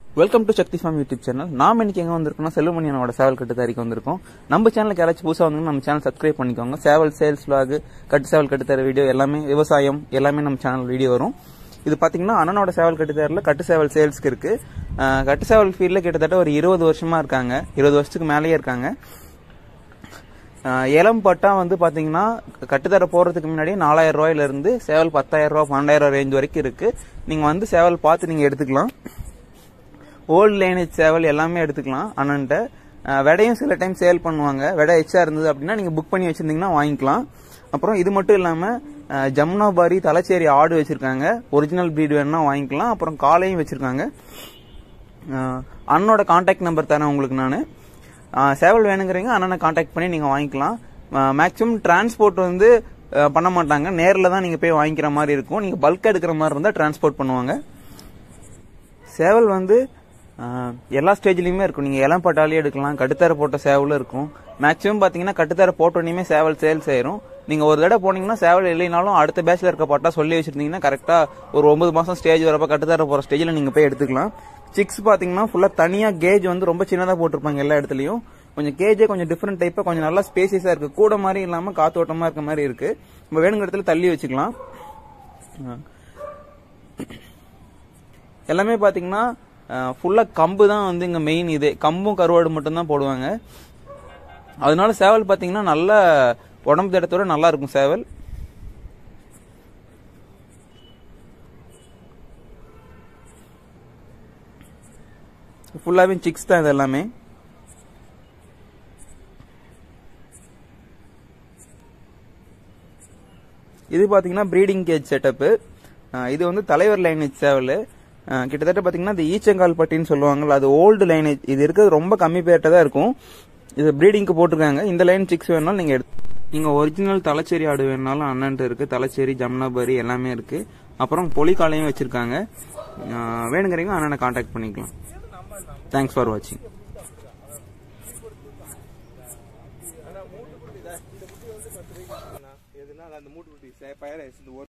Welcome to Sakthi farm YouTube channel நாம இன்னைக்கு எங்க வந்திருக்கோம்னா செல்வமணியனோட சேவல் கட்டு தயாரிக்க வந்திருக்கோம் நம்ம சேனலுக்கு யாராச்சும் புதுசா வந்து நம்ம சேனல் சப்ஸ்கிரைப் பண்ணிக்கோங்க சேவல் சேல்ஸ் vlog கட்டு சேவல் கட்டு தர வீடியோ எல்லாமே விவசாயம் எல்லாமே நம்ம சேனல் வீடியோ வரும் இது பாத்தீங்கன்னா அண்ணனோட சேவல் கட்டு தரல கட்டு சேவல் சேல்ஸ்க்கு இருக்கு அஹ், கட்டு சேவல் ஃபீல்ட்ல கிட்டத்தட்ட ஒரு இருபது வருஷமா இருக்காங்க இருபது வருஷத்துக்கு மேலேயே இருக்காங்க அஹ், இளம் பட்டா வந்து பாத்தீங்கன்னா கட்டுத்தர போறதுக்கு முன்னாடி நாலாயிரம் ரூபாயில இருந்து சேவல் பத்தாயிரம் ரூபாய் பன்னெண்டாயிரம் ரூபாய் ரேஞ்ச் வரைக்கும் இருக்கு நீங்க வந்து சேவல் பார்த்து நீங்க எடுத்துக்கலாம் ஓல்டு லைனேஜ் சேவல் எல்லாமே எடுத்துக்கலாம் அண்ணன்ட்ட அஹ், விடையும் சில டைம் சேல் பண்ணுவாங்க விடை எச்சா இருந்தது அப்படின்னா நீங்க புக் பண்ணி வச்சிருந்தீங்கன்னா வாங்கிக்கலாம் அப்புறம் இது மட்டும் இல்லாம அஹ், ஜமுனாபாரி தலைச்சேரி ஆடு வச்சிருக்காங்க ஒரிஜினல் பிரீடு வேணும்னா வாங்கிக்கலாம் அப்புறம் காலையும் வச்சிருக்காங்க அஹ், அண்ணனோட கான்டாக்ட் நம்பர் தரேன் உங்களுக்கு நான் சேவல் வேணுங்கிறீங்க அண்ணனை கான்டாக்ட் பண்ணி நீங்க வாங்கிக்கலாம் மேக்ஸிமம் டிரான்ஸ்போர்ட் வந்து அஹ், பண்ண மாட்டாங்க நேரில் தான் நீங்க போய் வாங்கிக்கிற மாதிரி இருக்கும் நீங்க பல்க் எடுக்கிற மாதிரி இருந்தா டிரான்ஸ்போர்ட் பண்ணுவாங்க சேவல் வந்து ஆஹ், எல்லா ஸ்டேஜ்லயுமே இருக்கும் நீங்க இளம் பட்டாலையும் எடுக்கலாம் கட்டுத்தர போட்ட சேவலும் இருக்கும் மேக்ஸிமம் பாத்தீங்கன்னா கட்டுத்தர போட்டோனையுமே சேவல் சேல்ஸ் ஆயிரும் நீங்க ஒரு தடவை போனீங்கன்னா சேவல் இல்லைனாலும் அடுத்த பேட்ச்ல இருக்க பட்டா சொல்லி வச்சிருந்தீங்கன்னா கரெக்டா ஒரு ஒன்பது மாசம் ஸ்டேஜ் வரப்ப கட்டுத்தர போற ஸ்டேஜ்ல நீங்க போய் எடுத்துக்கலாம் சிக்ஸ் பாத்தீங்கன்னா ஃபுல்லா தனியா கேஜ் வந்து ரொம்ப சின்னதா போட்டிருப்பாங்க எல்லா இடத்துலயும் கொஞ்சம் கேஜே கொஞ்சம் டிஃப்ரெண்ட் டைப்பா கொஞ்சம் நல்லா ஸ்பேசியஸா இருக்கு கூட மாதிரி இல்லாம காத்தோட்டமா இருக்க மாதிரி இருக்கு நம்ம வேணுங்கிற இடத்துல தள்ளி வச்சுக்கலாம் ஆஹ். எல்லாமே பாத்தீங்கன்னா ஃபுல்லா கம்பு தான் வந்து இங்க மெயின் இது கம்பும் கருவாடு மட்டும் தான் போடுவாங்க அதனால சேவல் பாத்தீங்கன்னா நல்ல உடம்பு தடத்தோட நல்லா இருக்கும் சேவல் ஃபுல்லாவே சிக்ஸ் தான் இது எல்லாமே இது பாத்தீங்கன்னா ப்ரீடிங் கேஜ் செட்டப்பு இது வந்து தலைவர் லைனேஜ் சேவல் அஹ், கிட்டத்தட்ட பாத்தீங்கன்னா இது ஈச்சங்கால் பட்டின்னு சொல்லுவாங்கல்ல அது ஓல்டு லைனேஜ் இது இருக்கிறது ரொம்ப கம்மி பேர்ட்ட தான் இருக்கும் இது ப்ரீடிங்க்கு போட்டிருக்காங்க இந்த லைன் சிக்ஸ் வேணாலும் நீங்க எடுத்து நீங்க ஒரிஜினல் தலைச்சேரி ஆடு வேணாலும் அண்ணன்ட்டு இருக்கு தலைச்சேரி ஜம்னாபரி எல்லாமே இருக்கு அப்புறம் பொலிக்காலையும் வச்சிருக்காங்க அஹ், வேணுங்கிறீங்க அண்ணனை கான்டாக்ட் பண்ணிக்கலாம் தேங்க்ஸ் ஃபார் வாட்சிங் எதுனா அந்த மூட்டு குட்டி பயிரை